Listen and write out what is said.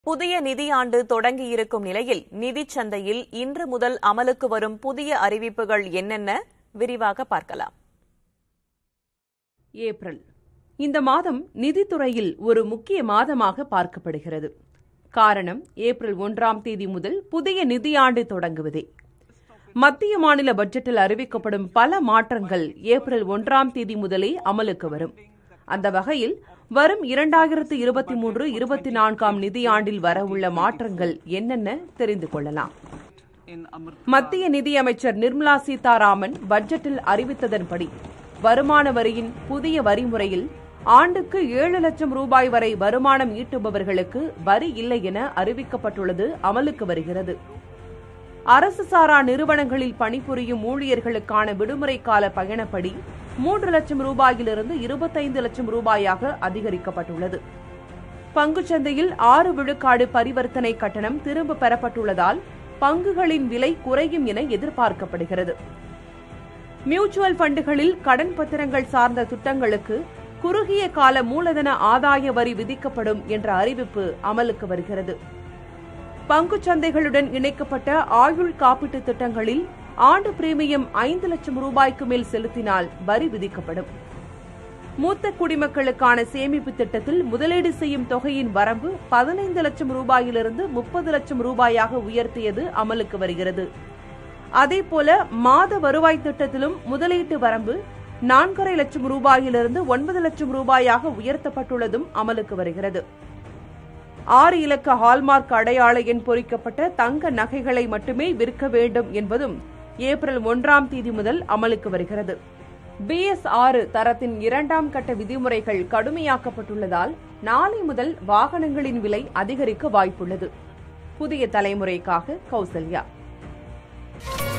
புதிய நிதியாண்டு தொடங்கியிருக்கும் நிலையில் நிதிச் சந்தையில் இன்று முதல் அமலுக்கு வரும் புதிய அறிவிப்புகள் என்னென்ன விரிவாக பார்க்கலாம் ஏப்ரல் இந்த மாதம் நிதித்துறையில் ஒரு முக்கிய மாதமாக பார்க்கப்படுகிறது காரணம் ஏப்ரல் ஒன்றாம் தேதி முதல் புதிய நிதியாண்டு தொடங்குவதே மத்திய மாநில பட்ஜெட்டில் அறிவிக்கப்படும் பல மாற்றங்கள் ஏப்ரல் ஒன்றாம் தேதி முதலே அமலுக்கு வரும் அந்த வகையில் வரும் இரண்டாயிரத்து இருபத்தி மூன்று இருபத்தி நான்காம் நிதியாண்டில் வரவுள்ள மாற்றங்கள் என்னென்ன தெரிந்து கொள்ளலாம் மத்திய நிதியமைச்சர் நிர்மலா சீதாராமன் பட்ஜெட்டில் அறிவித்ததன்படி வருமான வரியின் புதிய வரி முறையில் ஆண்டுக்கு ஏழு லட்சம் ரூபாய் வரை வருமானம் ஈட்டுபவர்களுக்கு வரி இல்லை என அறிவிக்கப்பட்டுள்ளது அமலுக்கு வருகிறது அரசு சாரா நிறுவனங்களில் பணிபுரியும் ஊழியர்களுக்கான விடுமுறை கால பயணப்படி மூன்று லட்சம் ரூபாயிலிருந்து இருபத்தைந்து லட்சம் ரூபாயாக அதிகரிக்கப்பட்டுள்ளது பங்குச்சந்தையில் ஆறு விழுக்காடு பரிவர்த்தனை கட்டணம் திரும்ப பெறப்பட்டுள்ளதால் பங்குகளின் விலை குறையும் என எதிர்பார்க்கப்படுகிறது மியூச்சுவல் ஃபண்டுகளில் கடன் பத்திரங்கள் சார்ந்த திட்டங்களுக்கு குறுகிய கால மூலதன ஆதாய வரி விதிக்கப்படும் என்ற அறிவிப்பு அமலுக்கு வருகிறது பங்குச் சந்தைகளுடன் இணைக்கப்பட்ட ஆயுள் காப்பீட்டு திட்டங்களில் ஆண்டு பிரீமியம் ஐந்து லட்சம் ரூபாய்க்கு மேல் செலுத்தினால் வரி விதிக்கப்படும் மூத்த குடிமக்களுக்கான சேமிப்பு திட்டத்தில் முதலீடு செய்யும் தொகையின் வரம்பு பதினைந்து லட்சம் ரூபாயிலிருந்து முப்பது லட்சம் ரூபாயாக உயர்த்தியது அமலுக்கு வருகிறது அதேபோல மாத வருவாய் திட்டத்திலும் முதலீட்டு வரம்பு நான்கரை லட்சம் ரூபாயிலிருந்து ஒன்பது லட்சம் ரூபாயாக உயர்த்தப்பட்டுள்ளதும் அமலுக்கு வருகிறது ஆறு இலக்க ஹால்மார்க் அடையாள எண் பொறிக்கப்பட்ட தங்க நகைகளை மட்டுமே விற்க வேண்டும் என்பதும் ஏப்ரல் ஒன்றாம் தேதி முதல் அமலுக்கு வருகிறது பிஎஸ் ஆறு தரத்தின் இரண்டாம் கட்ட விதிமுறைகள் கடுமையாக்கப்பட்டுள்ளதால் நாளை முதல் வாகனங்களின் விலை அதிகரிக்க வாய்ப்புள்ளது புதிய தலைமுறைக்காக கௌசல்யா